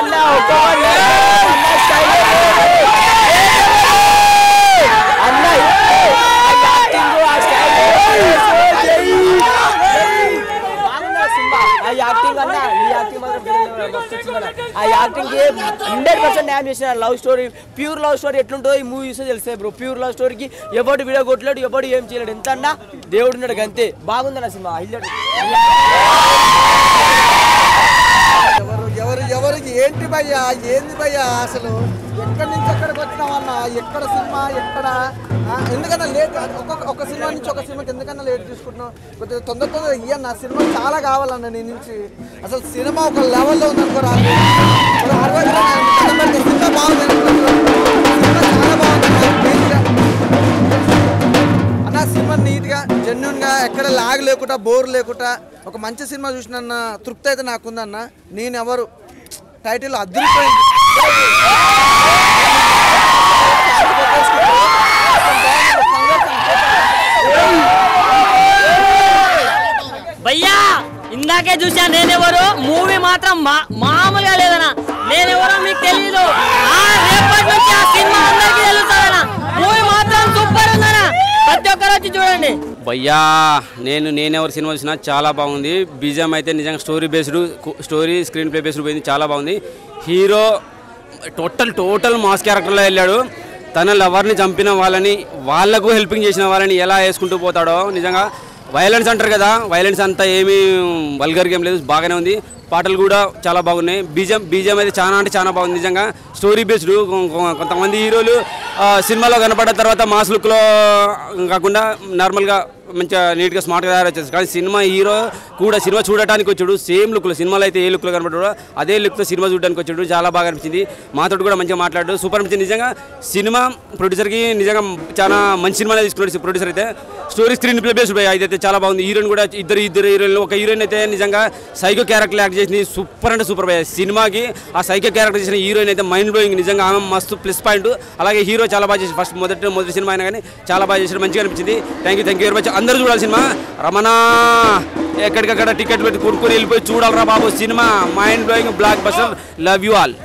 అన్న ఒక్కొక్కరు అన్న స్టైల్ అన్న ఆ యాక్టింగ్ ఆ స్టైల్ బాగుందా సినిమా ఆ యాక్టింగ్ అన్న ఈ యాక్టింగ్ మాత్రం వేరే level మస్తు వచ్చింది అన్న. ఆ యాక్టింగ్ కి హండ్రెడ్ పర్సెంట్ న్యాయం చేసిన love story pure love story ఎట్లుంటుందో ఈ మూవీస్ తెలుస్తాయి బ్రో ప్యూర్ లవ్ స్టోరీకి ఎవడు వీడియో కొట్టలేడు ఎవడు ఏం చేయలేడు ఎంత అన్నా దేవుడు ఉన్నాడు అంతే బాగుందన్న సినిమా హైలైట్ ఎవరు ఎవరు ఎవరు ఏంటి భయ్యా ఏంది భయ్యా అసలు ఎక్కడి నుంచి ఎక్కడికి వచ్చినామన్నా ఎక్కడ సినిమా ఎక్కడ ఆ, ఎందుకన్నా లేట్ ఒక్కొక్క ఒక సినిమా నుంచి ఒక సినిమాకి ఎందుకన్నా లేట్ తీసుకుంటున్నావు కొద్దిగా తొందర తొందర ఇయ్యన్న సినిమా చాలా కావాలన్న నీ నుంచి అసలు సినిమా ఒక లెవెల్లో ఉందనుకో రాదు ఒక అరవై రూపాయలు దండం పెడితే సినిమా బాగుంది అనుకుంటున్నాను. సినిమా చాలా బాగుంది అన్న. నీట్గా. అన్న సినిమా నీట్గా జెన్యున్గా ఎక్కడ లాగ్ లేకుండా బోర్ లేకుండా ఒక మంచి సినిమా చూసిన తృప్తి అయితే నాకుందన్న నేనెవరు టైటిల్ అదిరిపోయింది భయ్యా ఇందాకే చూసా నేనెవరు మూవీ మాత్రం మా- మామూలుగా లేదనా నేనెవరో మీకు తెలియదు ఆ రేపటి నుంచి ఆ సినిమా అందరికీ తెలుస్తుందనా మూవీ మాత్రం సూపర్ ఉందనా ప్రతి ఒక్కరు వచ్చి చూడండి భయ్యా నేను నేనెవరు సినిమా చూసినా చాలా బాగుంది బీజం అయితే నిజంగా story based story screenplay based పోయింది చాలా బాగుంది హీరో టోటల్ టోటల్ మాస్ క్యారెక్టర్లో వెళ్ళాడు తన లవర్ని చంపిన వాళ్ళని వాళ్ళకు హెల్పింగ్ చేసిన వాళ్ళని ఎలా వేసుకుంటూ పోతాడో నిజంగా వైలెన్స్ అంటారు కదా వైలెన్స్ అంతా ఏమీ వల్గర్ గేమ్ లేదు బాగానే ఉంది పాటలు కూడా చాలా బాగున్నాయి బీజం బీజం అయితే చాలా అంటే చాలా బాగుంది నిజంగా స్టోరీ బేస్డ్ కొంతమంది హీరోలు ఆ, సినిమాలో కనపడిన తర్వాత మాస్ లుక్లో కాకుండా నార్మల్గా మంచిగా నీట్గా స్మార్ట్గా తయారు వచ్చేసి కానీ సినిమా హీరో కూడా సినిమా చూడటానికి వచ్చాడు సేమ్ లుక్లో సినిమాలో అయితే ఏ లుక్లో కనపడ్డాడో అదే లుక్తో సినిమా చూడడానికి వచ్చాడు చాలా బాగా అనిపించింది మాతో కూడా మంచిగా మాట్లాడు సూపర్ అనిపించింది నిజంగా సినిమా ప్రొడ్యూసర్కి నిజంగా చాలా మంచి సినిమానే తీసుకున్నాడు ప్రొడ్యూసర్ అయితే స్టోరీ స్క్రీన్ ప్లే బేస్డ్ అయితే చాలా బాగుంది హీరోయిన్ కూడా ఇద్దరు ఇద్దరు హీరోయిన్లు ఒక హీరోయిన్ అయితే నిజంగా సైకో క్యారెక్టర్ యాక్ట్ చేసింది సూపర్ అంటే సూపర్ భయ సినిమాకి ఆ సైకో క్యారెక్టర్ చేసిన హీరోయిన్ అయితే మైండ్ బ్లోయింగ్ నిజంగా ఆమె మస్తు ప్లస్ పాయింట్ అలాగే హీరో చాలా బాగా చేసి ఫస్ట్ మొదటి మొదటి సినిమా అయినా కానీ చాలా బాగా చేసాడు మంచిగా అనిపించింది thank you thank you very much అందరూ చూడాలి సినిమా రమణా ఎక్కడికక్కడ టికెట్ పెట్టి కొనుక్కొని వెళ్ళిపోయి చూడాలరా బాబు సినిమా mind blowing blockbuster love you all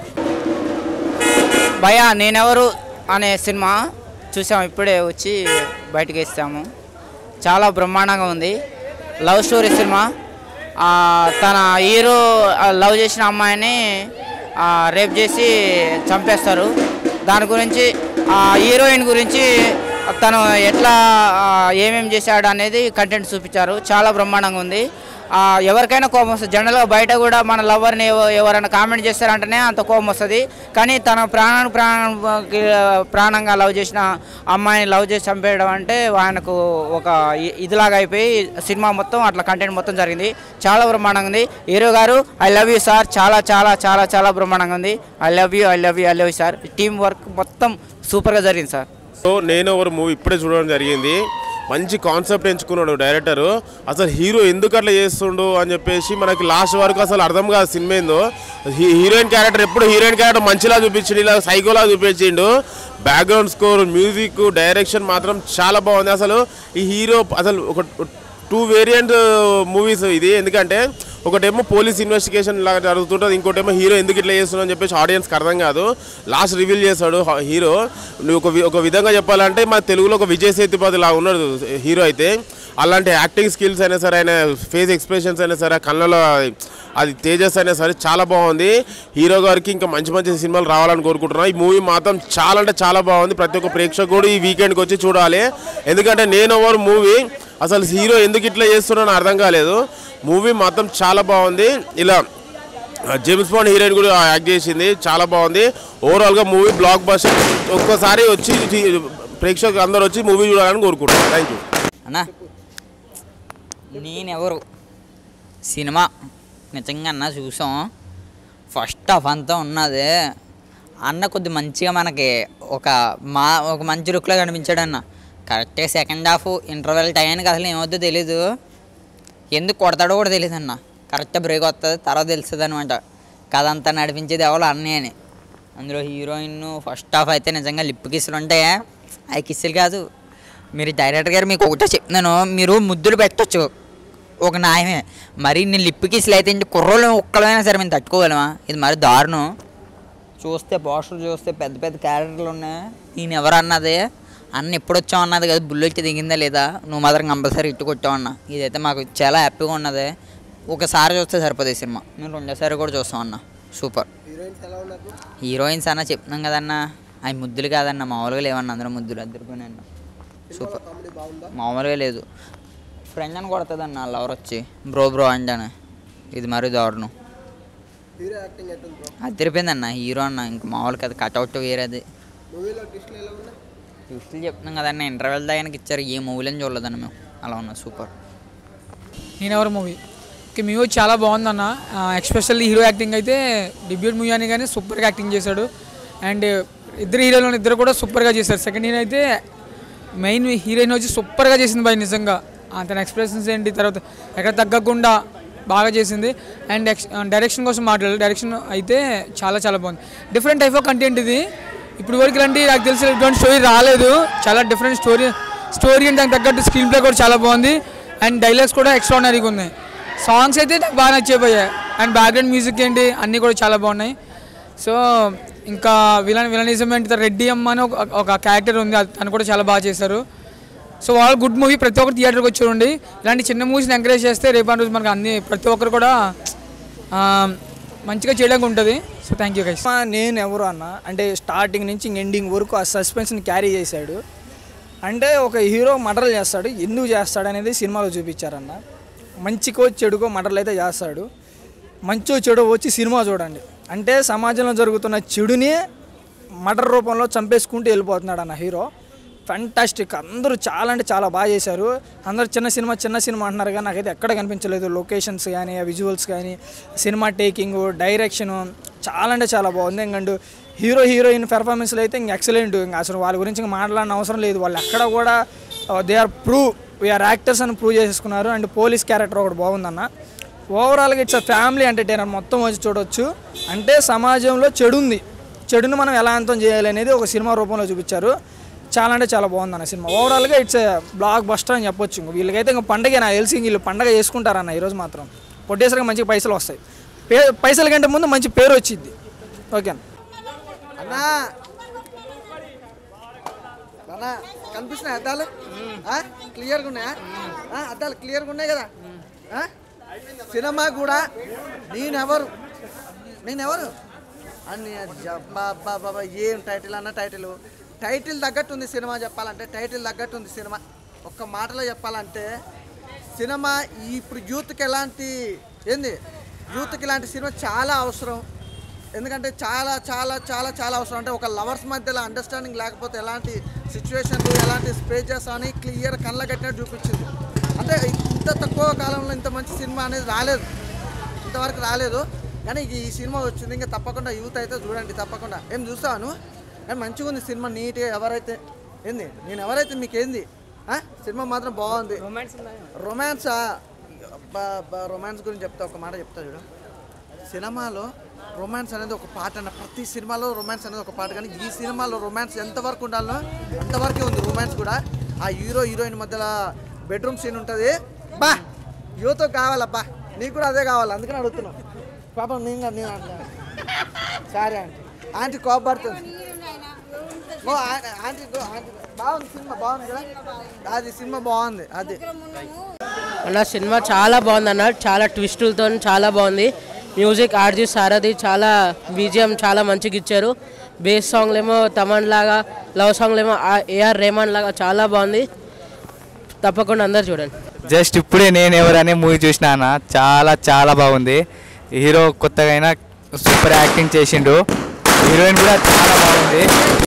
భయ నేనెవరు అనే సినిమా చూసాము ఇప్పుడే వచ్చి బయటకు ఇస్తాము చాలా బ్రహ్మాండంగా ఉంది లవ్ స్టోరీ సినిమా ఆ, తన హీరో ఆ, లవ్ చేసిన అమ్మాయిని ఆ, రేప్ చేసి చంపేస్తారు దాని గురించి ఆ హీరోయిన్ గురించి తను ఎట్లా ఆ, ఏమేం చేశాడు అనేది కంటెంట్ చూపించారు చాలా బ్రహ్మాండంగా ఉంది ఆ, ఎవరికైనా కోపం వస్తుంది జనరల్గా బయట కూడా మన లవర్ని ఎవ- ఎవరైనా కామెంట్ చేస్తారంటేనే అంత కోపం వస్తుంది కానీ తన ప్రాణానికి ప్రాణం ప్రాణంగా లవ్ చేసిన అమ్మాయిని లవ్ చేసి చంపేయడం అంటే ఆయనకు ఒక ఇ- ఇదిలాగా అయిపోయి సినిమా మొత్తం అట్లా కంటెంట్ మొత్తం జరిగింది చాలా బ్రహ్మాండంగా ఉంది హీరో గారు ఐ లవ్ యూ సార్ చాలా చాలా చాలా చాలా బ్రహ్మాండంగా ఉంది I love you I love you I love you sir team work మొత్తం సూపర్గా జరిగింది సార్ సో నేను ఒక మూవీ ఇప్పుడే చూడడం జరిగింది మంచి కాన్సెప్ట్ ఎంచుకున్నాడు డైరెక్టర్ అసలు హీరో ఎందుకు అట్లా చేస్తుండు అని చెప్పేసి మనకి లాస్ట్ వరకు అసలు అర్థం కాదు సినిమా ఏందో హీ- హీరోయిన్ క్యారెక్టర్ ఎప్పుడు హీరోయిన్ క్యారెక్టర్ మంచిలా చూపించిండు ఇలా సైకోలా చూపించిండు బ్యాక్గ్రౌండ్ స్కోర్ మ్యూజిక్ డైరెక్షన్ మాత్రం చాలా బాగుంది అసలు ఈ హీరో అసలు ఒక టూ వేరియంట్ మూవీస్ ఇది ఎందుకంటే ఒకటేమో పోలీస్ ఇన్వెస్టిగేషన్ లాగా జరుగుతుంటుంది ఇంకోటేమో హీరో ఎందుకు ఇట్లా చేస్తున్నావు అని చెప్పేసి ఆడియన్స్కి అర్థం కాదు లాస్ట్ రివీల్ చేస్తాడు హ- హీరో నువ్వు ఒక వి- ఒక విధంగా చెప్పాలంటే మన తెలుగులో ఒక విజయ్ సేతుపతి లాగా ఉన్నాడు హీరో అయితే అలాంటి యాక్టింగ్ స్కిల్స్ అయినా సరే ఆయన ఫేస్ ఎక్స్ప్రెషన్స్ అయినా సరే కళ్ళలో అది తేజస్ అయినా సరే చాలా బాగుంది హీరో గారికి ఇంకా మంచి మంచి సినిమాలు రావాలని కోరుకుంటున్నాను ఈ మూవీ మాత్రం చాలా అంటే చాలా బాగుంది ప్రతి ఒక్క ప్రేక్షకుడు ఈ వీకెండ్కి వచ్చి చూడాలి ఎందుకంటే నేను ఎవరు మూవీ అసలు హీరో ఎందుకు ఇట్లా చేస్తున్నానో అర్థం కాలేదు మూవీ మాత్రం చాలా బాగుంది ఇలా జేమ్స్ బాండ్ హీరోయిన్ కూడా యాక్ట్ చేసింది చాలా బాగుంది ఓవరాల్గా మూవీ బ్లాక్ బస్టర్ ఒక్కసారి వచ్చి ప్రేక్షకులు అందరూ వచ్చి మూవీ చూడాలని కోరుకుంటున్నాను థ్యాంక్ యూ అన్నా నేనెవరు సినిమా నిజంగా అన్న చూసాం ఫస్ట్ హాఫ్ అంతా ఉన్నది అన్న కొద్ది మంచిగా మనకి ఒక మా ఒక మంచి లుక్లో కనిపించాడు అన్న కరెక్ట్గా సెకండ్ హాఫ్ ఇంటర్వెల్ టైంకి అసలు ఏమవుద్దో తెలీదు ఎందుకు కొడతాడో కూడా తెలియదు అన్న కరెక్ట్ బ్రేక్ వస్తుంది తర్వాత తెలుస్తుంది అనమాట కథ అంతా నడిపించేది ఎవరో అన్నయ్య అని అందులో హీరోయిన్ ఫస్ట్ హాఫ్ అయితే నిజంగా లిప్ కిస్సులు ఉంటాయి అవి కిస్సులు కాదు మీరు డైరెక్టర్ గారు మీకు ఒకటే చెప్తున్నాను మీరు ముద్దులు పెట్టొచ్చు ఒక న్యాయమే మరి నేను లిప్ కిస్సులు అయితే ఇంటి కుర్రోళ్ళు ఒక్కలైనా సరే మేము తట్టుకోగలమా ఇది మరి దారుణం చూస్తే పోస్టర్ చూస్తే పెద్ద పెద్ద క్యారెక్టర్లు ఉన్నాయి నేను ఎవరు అన్నది అన్న ఎప్పుడు వచ్చావు అన్నది కదా బుల్లెట్ దిగిందా లేదా నువ్వు మాత్రం కంపల్సరీ ఇట్టు కొట్టావు అన్న ఇదైతే మాకు చాలా హ్యాపీగా ఉన్నది ఒకసారి చూస్తే సరిపోతుంది ఈ సినిమా మేము రెండోసారి కూడా చూస్తాం అన్న సూపర్ హీరోయిన్స్ అన్న చెప్తున్నాం కదన్న అవి ముద్దులు కాదన్న మామూలుగా లేవన్న అందరూ ముద్దులు అద్దరిపోయినాయి అన్న సూపర్ మామూలుగా లేదు ఫ్రెండ్ అని కొడుతుందన్న లవర్ వచ్చి బ్రో బ్రో అంటాను ఇది మరీ దారుణం హీరో యాక్టింగ్ ఎట్టుంది బ్రో అదిరిపోయింది అన్న హీరో అన్న ఇంక మామూలు కదా కట్అవుట్ వేరేది మూవీలో డిస్ప్లే ఎలా ఉన్నాయి ట్విస్టులు చెప్తున్నాం కదన్న ఇంటర్వెల్ దానికి ఇచ్చారు ఏ మూవీలని చూడలేదన్న మేము అలా ఉన్నా సూపర్ నేను ఎవరు మూవీ ఓకే మూవీ చాలా బాగుందన్న ఎక్స్పెషల్లీ హీరో యాక్టింగ్ అయితే డెబ్యూట్ మూవీ అని కానీ సూపర్గా యాక్టింగ్ చేశాడు అండ్ ఇద్దరు హీరోలు ఇద్దరు కూడా సూపర్గా చేశారు సెకండ్ హీరో అయితే మెయిన్ హీరోయిన్ వచ్చి సూపర్గా చేసింది బాయ్ నిజంగా ఆ, తన ఎక్స్ప్రెషన్స్ ఏంటి తర్వాత ఎక్కడ తగ్గకుండా బాగా చేసింది అండ్ ఎక్స్ డైరెక్షన్ కోసం మాట్లాడాలి డైరెక్షన్ అయితే చాలా చాలా బాగుంది డిఫరెంట్ టైప్ ఆఫ్ కంటెంట్ ఇది ఇప్పుడు వరకు ఇలాంటి నాకు తెలిసి ఇటువంటి స్టోరీ రాలేదు చాలా డిఫరెంట్ స్టోరీ స్టోరీ అంటే దానికి తగ్గట్టు స్క్రీన్ ప్లే కూడా చాలా బాగుంది అండ్ డైలాగ్స్ కూడా ఎక్స్ట్రాడినరీగా ఉన్నాయి సాంగ్స్ అయితే నాకు బాగా నచ్చిపోయాయి అండ్ బ్యాక్గ్రౌండ్ మ్యూజిక్ ఏంటి అన్నీ కూడా చాలా బాగున్నాయి సో ఇంకా విలన్ విలనిజం ఏంటి రెడ్డి అమ్మ అని ఒక ఒక క్యారెక్టర్ ఉంది అది- తను కూడా చాలా బాగా చేశారు సో వాళ్ళు గుడ్ మూవీ ప్రతి ఒక్కరు థియేటర్కి వచ్చి చూడండి ఇలాంటి చిన్న మూవీస్ని ఎంకరేజ్ చేస్తే రేపు రోజు మనకు అన్ని ప్రతి ఒక్కరు కూడా ఆ, మంచిగా చేయడానికి ఉంటుంది సో థ్యాంక్ యూ గైస్ సినిమా నేను ఎవరు అన్న అంటే స్టార్టింగ్ నుంచి ఎండింగ్ వరకు ఆ సస్పెన్స్ని క్యారీ చేశాడు అంటే ఒక హీరో మర్డర్లు చేస్తాడు ఎందుకు చేస్తాడు అనేది సినిమాలో చూపించారన్న మంచికో చెడుకో మర్డర్లు అయితే చేస్తాడు మంచో చెడు వచ్చి సినిమా చూడండి అంటే సమాజంలో జరుగుతున్న చెడుని మర్డర్ రూపంలో చంపేసుకుంటూ వెళ్ళిపోతున్నాడు అన్న హీరో ఫంటాస్టిక్ అందరూ చాలా అంటే చాలా బాగా చేశారు అందరూ చిన్న సినిమా చిన్న సినిమా అంటున్నారు కానీ నాకైతే ఎక్కడ కనిపించలేదు లొకేషన్స్ కానీ విజువల్స్ కానీ సినిమా టేకింగ్ డైరెక్షన్ చాలా అంటే చాలా బాగుంది ఇంకండు హీరో హీరోయిన్ పెర్ఫార్మెన్స్లు అయితే ఇంక ఎక్సలెంట్ ఇంకా అసలు వాళ్ళ గురించి ఇంకా మాట్లాడిన అవసరం లేదు వాళ్ళు ఎక్కడ కూడా they are prove we are actors అని ప్రూవ్ చేసుకున్నారు అండ్ పోలీస్ క్యారెక్టర్ ఒకటి బాగుందన్న ఓవరాల్గా ఇట్స్ ఫ్యామిలీ ఎంటర్టైనర్ మొత్తం వచ్చి చూడొచ్చు అంటే సమాజంలో చెడు ఉంది చెడును మనం ఎలా అంతం చేయాలి అనేది ఒక సినిమా రూపంలో చూపించారు చాలా అంటే చాలా బాగుంది అన్న సినిమా ఓవరాల్గా ఇట్స్ బ్లాక్ బస్టర్ అని చెప్పొచ్చు ఇంక వీళ్ళకైతే ఇంకా పండగ నాకు తెలిసి ఇంక వీళ్ళు పండగ చేసుకుంటారన్న ఈరోజు మాత్రం పొట్టేసరికి మంచిగా పైసలు వస్తాయి పే పైసల కంటే ముందు మంచి పేరు వచ్చింది ఓకే అన్నా అన్నా కనిపిస్తున్నాయి అద్దాలు ఆ? క్లియర్గా ఉన్నాయా ఆ, అద్దాలు క్లియర్గా ఉన్నాయి కదా ఆ? సినిమా కూడా నేనెవరు నేనెవరు అని బాబా ఏం టైటిల్ అన్న టైటిల్ టైటిల్ తగ్గట్టు ఉంది సినిమా చెప్పాలంటే టైటిల్ తగ్గట్టు ఉంది సినిమా ఒక్క మాటలో చెప్పాలంటే సినిమా ఈ ఇప్పుడు యూత్కి ఎలాంటి ఏంది యూత్కి ఇలాంటి సినిమా చాలా అవసరం ఎందుకంటే చాలా చాలా చాలా చాలా అవసరం అంటే ఒక లవర్స్ మధ్యలో అండర్స్టాండింగ్ లేకపోతే ఎలాంటి సిచ్యువేషన్లు ఎలాంటి స్పేజెస్ అని క్లియర్ కళ్ళ కట్టినట్టు చూపించింది అంటే ఇంత తక్కువ కాలంలో ఇంత మంచి సినిమా అనేది రాలేదు ఇంతవరకు రాలేదు కానీ ఈ సినిమా వచ్చింది ఇంకా తప్పకుండా యూత్ అయితే చూడండి తప్పకుండా ఏం చూస్తాను కానీ మంచిగా ఉంది సినిమా నీట్గా ఎవరైతే ఏంది నేను ఎవరైతే మీకు ఏంది ఆ? సినిమా మాత్రం బాగుంది రొమాన్సా రొమాన్స్ గురించి చెప్తా ఒక మాట చెప్తా చూడు సినిమాలో రొమాన్స్ అనేది ఒక పాట అన్న ప్రతి సినిమాలో రొమాన్స్ అనేది ఒక పాట కానీ ఈ సినిమాలో రొమాన్స్ ఎంతవరకు ఉండాలో అంతవరకే ఉంది రొమాన్స్ కూడా ఆ హీరో హీరోయిన్ మధ్యలో బెడ్రూమ్ సీన్ ఉంటుంది బా యువత కావాలబ్బా నీకు కూడా అదే కావాలి అందుకని అడుగుతున్నావు పాపం నేను కాదు, నేను అంటున్నాను సరే ఆంటీ ఆంటీ కోపడుతుంది ఓ ఆ- ఆంటీ గో, ఆంటీ గో. బాగుంది సినిమా బాగుంది కదా అది సినిమా బాగుంది అది అన్న సినిమా చాలా బాగుంది అన్న చాలా ట్విస్టులతో చాలా బాగుంది మ్యూజిక్ ఆర్జీ సారథి చాలా బీజిఎం చాలా మంచిగా ఇచ్చారు బేస్ సాంగ్లేమో తమన్ లాగా లవ్ సాంగ్లేమో ఏఆర్ రెహమాన్ లాగా చాలా బాగుంది తప్పకుండా అందరు చూడండి జస్ట్ ఇప్పుడే నేను ఎవరనే మూవీ చూసినా అన్న చాలా చాలా బాగుంది హీరో కొత్తగా అయినా సూపర్ యాక్టింగ్ చేసిండు హీరోయిన్ కూడా చాలా బాగుంది